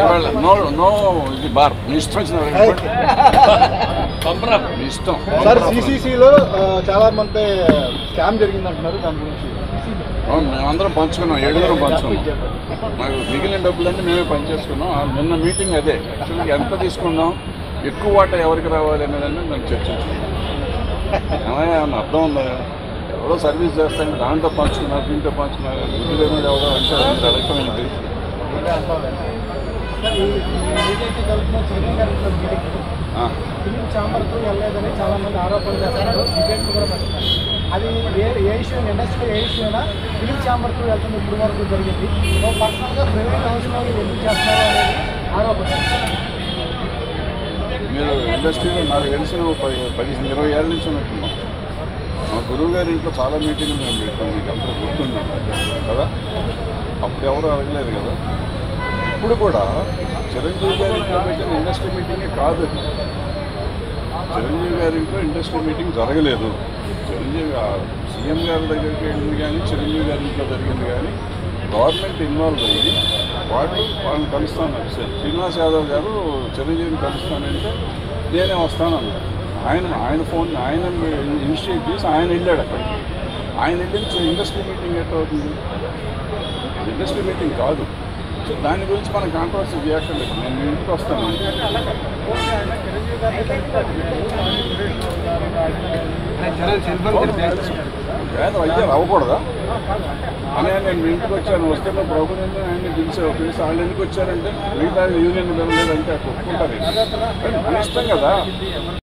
ఇవాళ no no ఇది బార్ మీ ఇష్టం వచ్చిన మీ ఇష్టం సార్ సిసిసిలో చాలా మంది స్కామ్ జరిగింది అంటున్నారు దాని గురించి అవును, మేమందరం పంచుకున్నాం ఏడుగురం పంచుకున్నాం మాకు మిగిలిన డబ్బులన్నీ మేమే పనిచేసుకున్నాం ఆ నిన్న మీటింగ్ అదే యాక్చువల్గా ఎంత తీసుకున్నాం ఎక్కువ వాటా ఎవరికి రావాలి అనేదాన్ని మేము చర్చించుకున్నాం ఏమయ్యా ఏమన్నా అర్థం ఉందా ఎవరో సర్వీస్ చేస్తాను దాంట్లో పంచుకున్నారు దీంట్లో పంచుకున్నారు ఇంటి మీద ఎవరో అంటే అది అడగమైనది బీజేపీ తరఫున చంద్రబాబు గారి ఇంట్లో మీటింగ్ ఆ, ఫిలిం ఛాంబర్కు వెళ్ళలేదని చాలా మంది ఆరోపణలు చేస్తారు డిబేట్ కూడా పెడుతున్నారు అది ఏ ఏ ఇష్యూ ఇండస్ట్రీ ఏ ఇష్యూ అయినా ఫిలిం ఛాంబర్కు వెళ్తుంది ఇప్పుడు వరకు జరిగింది ఓ పర్సనల్గా ప్రైవేట్ హౌస్ వాళ్ళు ఎందుకు చేస్తున్నారు అనేది ఆరోపణ మీరు ఇండస్ట్రీలో నాకు తెలిసిన ఒక పది పదిహేను ఇరవై ఏళ్ళ నుంచి ఉన్నట్టున్నాం మా గురువు గారి ఇంట్లో చాలా మీటింగ్లు మేము పెట్టాం మీకు అందరూ గుర్తుంది కదా అప్పుడు ఎవరు అడగలేదు కదా ఇప్పుడు కూడా చిరంజీవి గారి ఇంట్లో పెట్టిన ఇండస్ట్రీ మీటింగే కాదు అది. చిరంజీవి గారి ఇంట్లో ఇండస్ట్రీ మీటింగ్ జరగలేదు చిరంజీవి ఆ సీఎం గారి దగ్గరికి వెళ్ళింది కానీ చిరంజీవి గారి ఇంట్లో జరిగింది కానీ గవర్నమెంట్ ఇన్వాల్వ్ అయ్యి వాళ్ళు వాళ్ళని కలుస్తాను శ్రీనివాస్ యాదవ్ గారు చిరంజీవిని కలుస్తానంటే నేనే వస్తానన్నారు ఆయన ఆయన ఫోన్ ఆయన ఇనిషియేట్ చేసి ఆయన వెళ్ళాడు అక్కడికి ఆయన వెళ్ళి ఇండస్ట్రీ మీటింగ్ ఎట్లా అవుతుంది ఇండస్ట్రీ మీటింగ్ కాదు సో దాని గురించి మనం కాంట్రవర్సీ చేయక్కర్లేదు నేను మీ ఇంటికి వస్తాను లేదు అయ్యారు అవ్వకూడదా అని నేను మీ ఇంటికి వచ్చాను వస్తే మా ప్రభుత్వం ఆయన పిలిచారు పిలిచి వాళ్ళు ఎందుకు వచ్చారంటే మిగతా యూనియన్ పిలవలేదంటే అక్కడ ఒప్పుకుంటారు మన ఇష్టం కదా